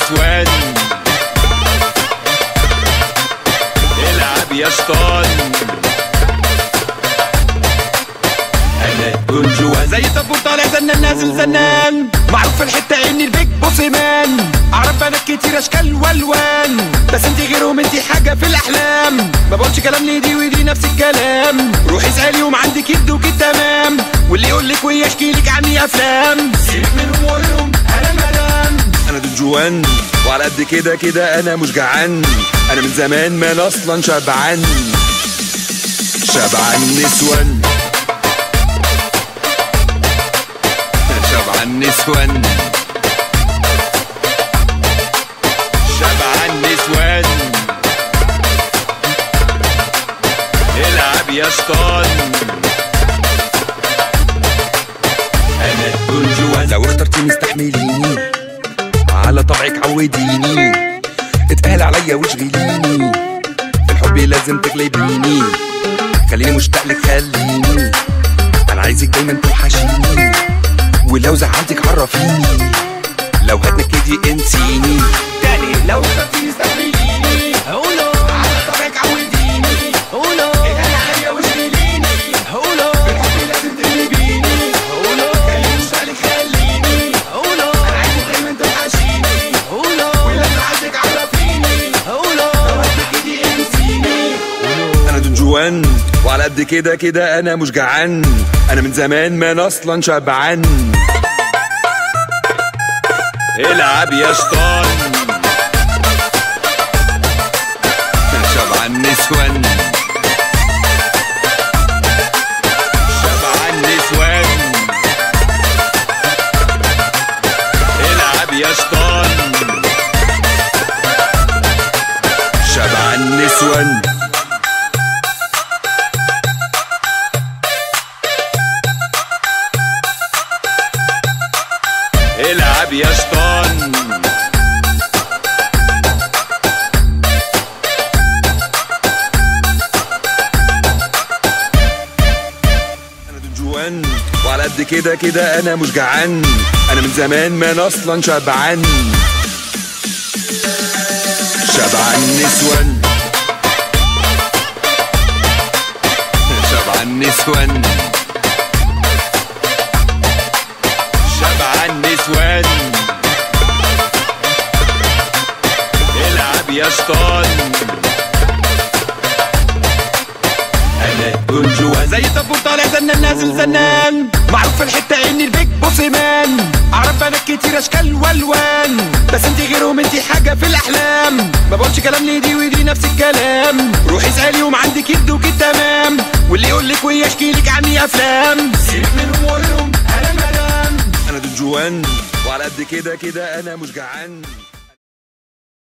نسوان العب يا شطان انا جونجوان زي الطابور طالع زنان نازل زنان معروف في الحته اني البيج بوس مان اعرف بنات كتير اشكال والوان بس انت غيرهم انت حاجه في الاحلام ما بقولش كلام لدي ودي نفس الكلام روحي اسالي يوم عندك يد وكده تمام واللي يقول لك ويحكي لك عني افلام سيبك منهم وقول لهم انا مدام انا دول جوان وعلى قد كده كده انا مش جعان انا من زمان ما انا اصلا شبعان شبعان نسوان شبعان نسوان شبعان نسوان العب يا شطان انا جونجوان لو اخترتيني استحمليني على طبعك عوديني اتقال عليا واشغليني في الحب لازم تغلبيني خليني مشتاق لك خليني انا عايزك دايما توحشيني ولو زعلتك عرفيني لو هتنكدي انسيني تاني لو اخترتيني استحمليني قولوا على طبعك عوديني قولوا اتقال عليا واشغليني قولوا في الحب لازم تغلبيني قولوا خليني مشتاق لك خليني قولوا انا عايزك دايما توحشيني قولوا ولو زعلتك عرفيني قولوا هتنكدي انسيني انا دون جوان وعلى قد كده كده انا مش جعان انا من زمان ما انا اصلا شبعان العب يا شطان شبعان نسوان شبعان نسوان العب يا شطان شبعان نسوان العب يا شطان انا دون جوان وعلى قد كده كده انا مش جعان انا من زمان ما انا اصلا شبعان شبعان نسوان شبعان نسوان شبعان نسوان العب يا شطان انا جونجوان زي الطابور طالع زنان نازل زنان معروف في الحته اني البيج بوس مان اعرف بنات كتير اشكال والوان بس انت غيرهم انت حاجه في الاحلام ما بقولش كلام لدي ودي نفس الكلام روحي اسالي يوم عندك يد وكده تمام واللي يقول لك ويحكي لك عني افلام سيبك منهم وقول لهم انا مدام انا دول جوان وعلى قد كده كده انا مش جعان